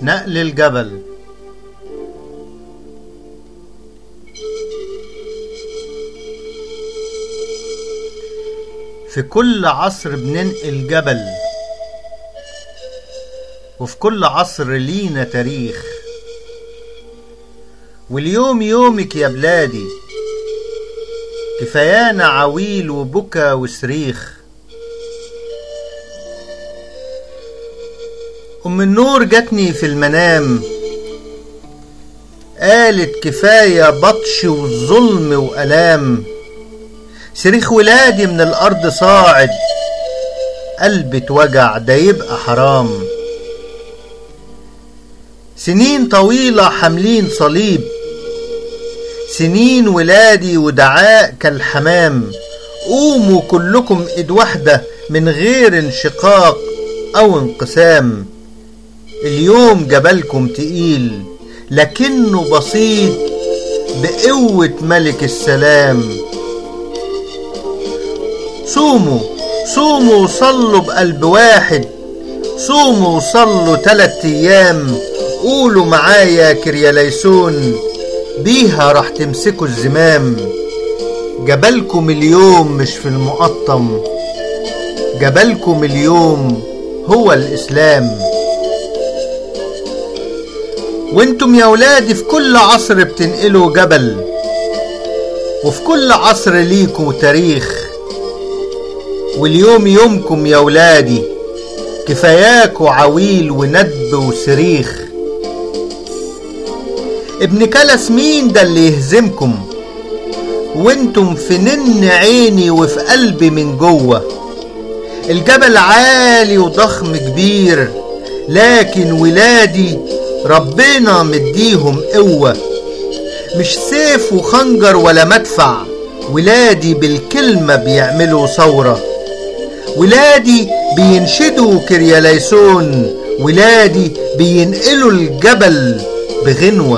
نقل الجبل في كل عصر بننقل جبل وفي كل عصر لينا تاريخ واليوم يومك يا بلادي كفايانا عويل وبكا وصريخ أم النور جاتني في المنام قالت كفاية بطش وظلم وألام صريخ ولادي من الأرض صاعد قلبي اتوجع ده يبقى حرام سنين طويلة حاملين صليب سنين ولادي ودعاء كالحمام قوموا كلكم ايد واحدة من غير انشقاق او انقسام اليوم جبلكم تقيل لكنه بسيط بقوة ملك السلام صوموا صوموا وصلوا بقلب واحد صوموا وصلوا تلات ايام قولوا معايا كرياليسون بيها راح تمسكوا الزمام جبلكم اليوم مش في المقطم جبلكم اليوم هو الإسلام وانتم يا ولادي في كل عصر بتنقلوا جبل وفي كل عصر ليكوا تاريخ واليوم يومكم يا ولادي كفاياكوا عويل وندب وصريخ ابن كلس مين ده اللي يهزمكم وانتم في نن عيني وفي قلبي من جوه الجبل عالي وضخم كبير لكن ولادي ربنا مديهم قوة مش سيف وخنجر ولا مدفع ولادي بالكلمة بيعملوا ثورة ولادي بينشدوا كرياليسون ولادي بينقلوا الجبل بغنوه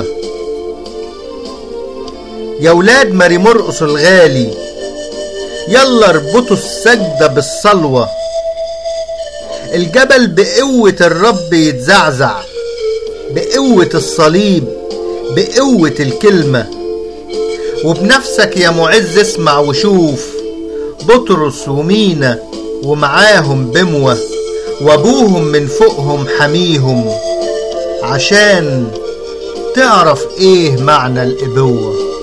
يا ولاد ماري مرقص الغالي يلا اربطوا السجدة بالصلوة الجبل بقوة الرب يتزعزع بقوة الصليب بقوة الكلمة وبنفسك يا معز اسمع وشوف بطرس ومينا ومعاهم بموة وابوهم من فوقهم حميهم عشان تعرف ايه معنى الابوه